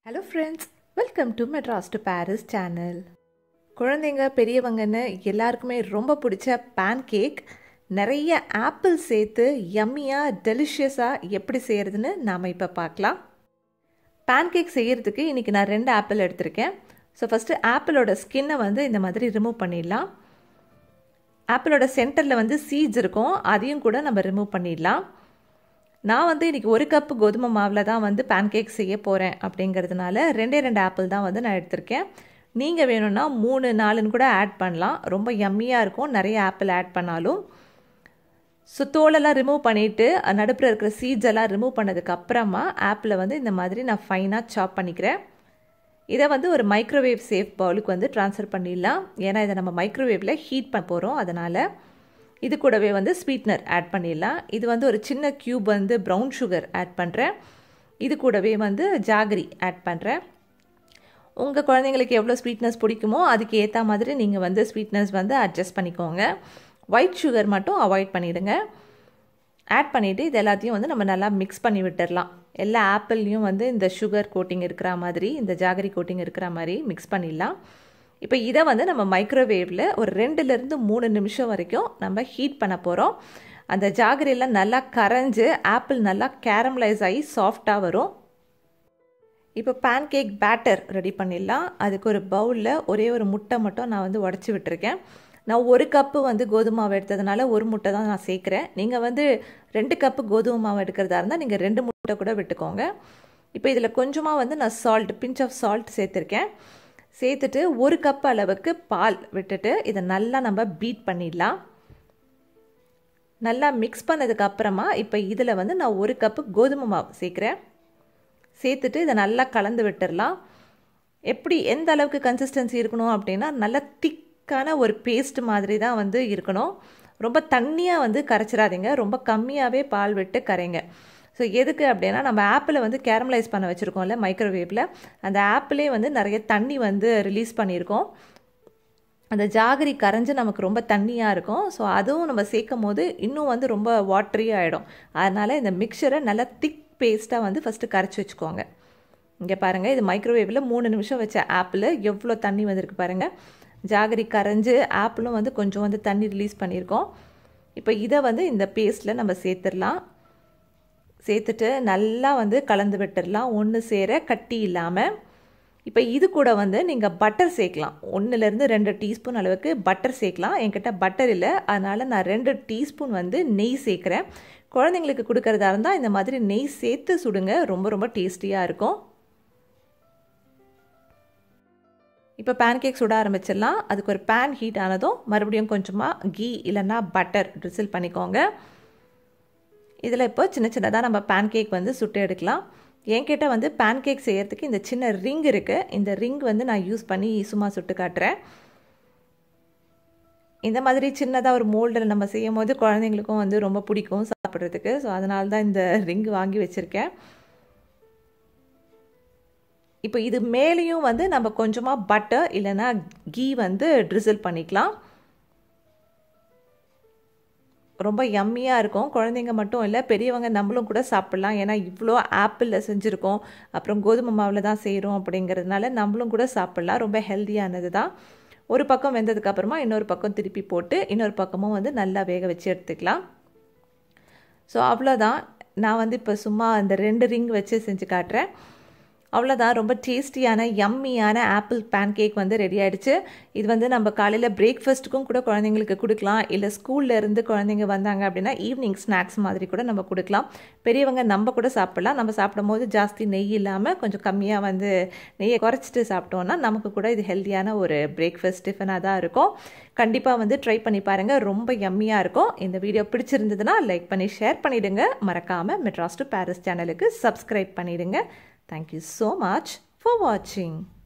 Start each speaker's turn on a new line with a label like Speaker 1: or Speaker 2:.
Speaker 1: Hello friends welcome to Madras to Paris channel குழந்தைங்க பெரியவங்கன்னு எல்லாருக்குமே ரொம்ப பிடிச்ச பேன் கேக் நிறைய ஆப்பிள் சேர்த்து யம்மியாக டெலிஷியஸாக எப்படி செய்கிறதுன்னு நாம் இப்போ பார்க்கலாம் பேன் கேக் செய்கிறதுக்கு இன்றைக்கி நான் ரெண்டு ஆப்பிள் எடுத்திருக்கேன் ஸோ ஃபஸ்ட்டு ஆப்பிளோட ஸ்கின்னை வந்து இந்த மாதிரி ரிமூவ் பண்ணிடலாம் ஆப்பிளோட சென்டரில் வந்து சீட்ஸ் இருக்கும் அதையும் கூட நம்ம ரிமூவ் பண்ணிடலாம் நான் வந்து இன்றைக்கி ஒரு கப்பு கோதுமை மாவில் தான் வந்து பேன்கேக் செய்ய போகிறேன் அப்படிங்கிறதுனால ரெண்டே ரெண்டு ஆப்பிள் தான் வந்து நான் எடுத்திருக்கேன் நீங்கள் வேணும்னா மூணு நாலுன்னு கூட ஆட் பண்ணலாம் ரொம்ப யம்மியாக இருக்கும் நிறைய ஆப்பிள் ஆட் பண்ணாலும் ஸோ தோலெல்லாம் ரிமூவ் பண்ணிவிட்டு நடுப்புற இருக்கிற சீட்ஸ் எல்லாம் ரிமூவ் பண்ணதுக்கு அப்புறமா ஆப்பிளை வந்து இந்த மாதிரி நான் ஃபைனாக சாப் பண்ணிக்கிறேன் இதை வந்து ஒரு மைக்ரோவேவ் சேஃப் பவுலுக்கு வந்து ட்ரான்ஸ்ஃபர் பண்ணிடலாம் ஏன்னா இதை நம்ம மைக்ரோவேவில் ஹீட் பண்ண போகிறோம் அதனால் இது கூடவே வந்து ஸ்வீட்னர் ஆட் பண்ணிடலாம் இது வந்து ஒரு சின்ன க்யூப் வந்து ப்ரௌன் சுகர் ஆட் பண்ணுறேன் இது கூடவே வந்து ஜாகரி ஆட் பண்ணுறேன் உங்கள் குழந்தைங்களுக்கு எவ்வளோ ஸ்வீட்னஸ் பிடிக்குமோ அதுக்கு ஏற்ற மாதிரி நீங்கள் வந்து ஸ்வீட்னஸ் வந்து அட்ஜஸ்ட் பண்ணிக்கோங்க ஒயிட் சுகர் மட்டும் அவாய்ட் பண்ணிவிடுங்க ஆட் பண்ணிவிட்டு இது எல்லாத்தையும் வந்து நம்ம நல்லா மிக்ஸ் பண்ணி விட்டுடலாம் எல்லா ஆப்பிள்லேயும் வந்து இந்த சுகர் கோட்டிங் இருக்கிற மாதிரி இந்த ஜாகரி கோட்டிங் இருக்கிற மாதிரி மிக்ஸ் பண்ணிடலாம் இப்போ இதை வந்து நம்ம மைக்ரோவேவில் ஒரு ரெண்டுலேருந்து மூணு நிமிஷம் வரைக்கும் நம்ம ஹீட் பண்ண போகிறோம் அந்த ஜாகரியெல்லாம் நல்லா கரைஞ்சு ஆப்பிள் நல்லா கேரமலைஸ் ஆகி சாஃப்டாக வரும் இப்போ பேன் கேக் பேட்டர் ரெடி பண்ணிடலாம் அதுக்கு ஒரு பவுலில் ஒரே ஒரு முட்டை மட்டும் நான் வந்து உடச்சி விட்டுருக்கேன் நான் ஒரு கப்பு வந்து கோதுமை மாவு எடுத்ததுனால ஒரு முட்டை தான் நான் சேர்க்குறேன் நீங்கள் வந்து ரெண்டு கப்பு கோதுமை மாவு எடுக்கிறதா இருந்தால் நீங்கள் ரெண்டு முட்டை கூட விட்டுக்கோங்க இப்போ இதில் கொஞ்சமாக வந்து நான் சால்ட் பிஞ்ச் ஆஃப் சால்ட் சேர்த்துருக்கேன் சேர்த்துட்டு ஒரு கப் அளவுக்கு பால் விட்டுட்டு இதை நல்லா நம்ம பீட் பண்ணிடலாம் நல்லா மிக்ஸ் பண்ணதுக்கு அப்புறமா இப்போ இதில் வந்து நான் ஒரு கப்பு கோதுமை மாவு சேர்க்குறேன் சேர்த்துட்டு இதை நல்லா கலந்து விட்டுடலாம் எப்படி எந்த அளவுக்கு கன்சிஸ்டன்சி இருக்கணும் அப்படின்னா நல்லா திக்கான ஒரு பேஸ்ட் மாதிரி தான் வந்து இருக்கணும் ரொம்ப தண்ணியாக வந்து கரைச்சிடாதீங்க ரொம்ப கம்மியாகவே பால் விட்டு கரைங்க ஸோ எதுக்கு அப்படின்னா நம்ம ஆப்பிளை வந்து கேரமலைஸ் பண்ண வச்சுருக்கோம்ல மைக்ரோவேவில் அந்த ஆப்பிளே வந்து நிறைய தண்ணி வந்து ரிலீஸ் பண்ணியிருக்கோம் அந்த ஜாகரி கரைஞ்சி நமக்கு ரொம்ப தண்ணியாக இருக்கும் ஸோ அதுவும் நம்ம சேர்க்கும் போது இன்னும் வந்து ரொம்ப வாட்ரி ஆகிடும் அதனால் இந்த மிக்சரை நல்லா திக் பேஸ்ட்டாக வந்து ஃபஸ்ட்டு கரைச்சி வச்சுக்கோங்க இங்கே பாருங்கள் இது மைக்ரோவேவில் மூணு நிமிஷம் வச்ச ஆப்பிள் எவ்வளோ தண்ணி வந்திருக்கு பாருங்கள் ஜாகரி கரைஞ்சி ஆப்பிளும் வந்து கொஞ்சம் வந்து தண்ணி ரிலீஸ் பண்ணியிருக்கோம் இப்போ இதை வந்து இந்த பேஸ்ட்டில் நம்ம சேர்த்துடலாம் சேர்த்துட்டு நல்லா வந்து கலந்து விட்டுடலாம் ஒன்று சேர கட்டி இல்லாமல் இப்போ இது கூட வந்து நீங்கள் பட்டர் சேர்க்கலாம் ஒன்றுலேருந்து ரெண்டு டீஸ்பூன் அளவுக்கு பட்டர் சேர்க்கலாம் என்கிட்ட பட்டர் இல்லை அதனால் நான் ரெண்டு டீஸ்பூன் வந்து நெய் சேர்க்குறேன் குழந்தைங்களுக்கு கொடுக்குறதா இருந்தால் இந்த மாதிரி நெய் சேர்த்து சுடுங்க ரொம்ப ரொம்ப டேஸ்டியாக இருக்கும் இப்போ பேன் கேக் சுட ஆரம்பிச்சிடலாம் அதுக்கு ஒரு பேன் ஹீட் ஆனதும் மறுபடியும் கொஞ்சமாக கீ இல்லைன்னா பட்டர் ட்ரிசில் பண்ணிக்கோங்க இதில் இப்போ சின்ன சின்னதாக நம்ம பேன் கேக் வந்து சுட்டு எடுக்கலாம் என்கிட்ட வந்து பேன் கேக் செய்கிறதுக்கு இந்த சின்ன ரிங் இருக்குது இந்த ரிங் வந்து நான் யூஸ் பண்ணி சும்மா சுட்டு காட்டுறேன் இந்த மாதிரி சின்னதாக ஒரு மோல்டில் நம்ம செய்யும் போது குழந்தைங்களுக்கும் வந்து ரொம்ப பிடிக்கும் சாப்பிட்றதுக்கு ஸோ அதனால தான் இந்த ரிங் வாங்கி வச்சுருக்கேன் இப்போ இது மேலேயும் வந்து நம்ம கொஞ்சமாக பட்டர் இல்லைன்னா கீ வந்து ட்ரிசில் பண்ணிக்கலாம் ரொம்ப யம்மியாக இருக்கும் குழந்தைங்க மட்டும் இல்லை பெரியவங்க நம்மளும் கூட சாப்பிட்லாம் ஏன்னா இவ்வளோ ஆப்பிளில் செஞ்சுருக்கோம் அப்புறம் கோதுமை மாவில் தான் செய்கிறோம் அப்படிங்கிறதுனால நம்மளும் கூட சாப்பிட்லாம் ரொம்ப ஹெல்த்தியானது தான் ஒரு பக்கம் வெந்ததுக்கப்புறமா இன்னொரு பக்கம் திருப்பி போட்டு இன்னொரு பக்கமும் வந்து நல்லா வேக வச்சு எடுத்துக்கலாம் ஸோ அவ்வளோதான் நான் வந்து இப்போ சும்மா அந்த ரெண்டு ரிங் வச்சு செஞ்சு காட்டுறேன் அவ்வளோதான் ரொம்ப டேஸ்டியான யம்மியான ஆப்பிள் பேன் கேக் வந்து ரெடி ஆகிடுச்சு இது வந்து நம்ம காலையில் பிரேக்ஃபாஸ்ட்டுக்கும் கூட குழந்தைங்களுக்கு கொடுக்கலாம் இல்லை ஸ்கூலில் இருந்து குழந்தைங்க வந்தாங்க அப்படின்னா ஈவினிங் ஸ்நாக்ஸ் மாதிரி கூட நம்ம கொடுக்கலாம் பெரியவங்க நம்ம கூட சாப்பிட்லாம் நம்ம சாப்பிடும் போது ஜாஸ்தி நெய் இல்லாமல் கொஞ்சம் கம்மியாக வந்து நெய்யை குறைச்சிட்டு சாப்பிட்டோன்னா நமக்கு கூட இது ஹெல்த்தியான ஒரு பிரேக்ஃபாஸ்ட் டிஃபனாக தான் இருக்கும் கண்டிப்பாக வந்து ட்ரை பண்ணி பாருங்கள் ரொம்ப யம்மியாக இருக்கும் இந்த வீடியோ பிடிச்சிருந்ததுன்னா லைக் பண்ணி ஷேர் பண்ணிவிடுங்க மறக்காமல் மெட்ராஸ் டு பாரிஸ் சேனலுக்கு சப்ஸ்கிரைப் பண்ணிவிடுங்க Thank you so much for watching.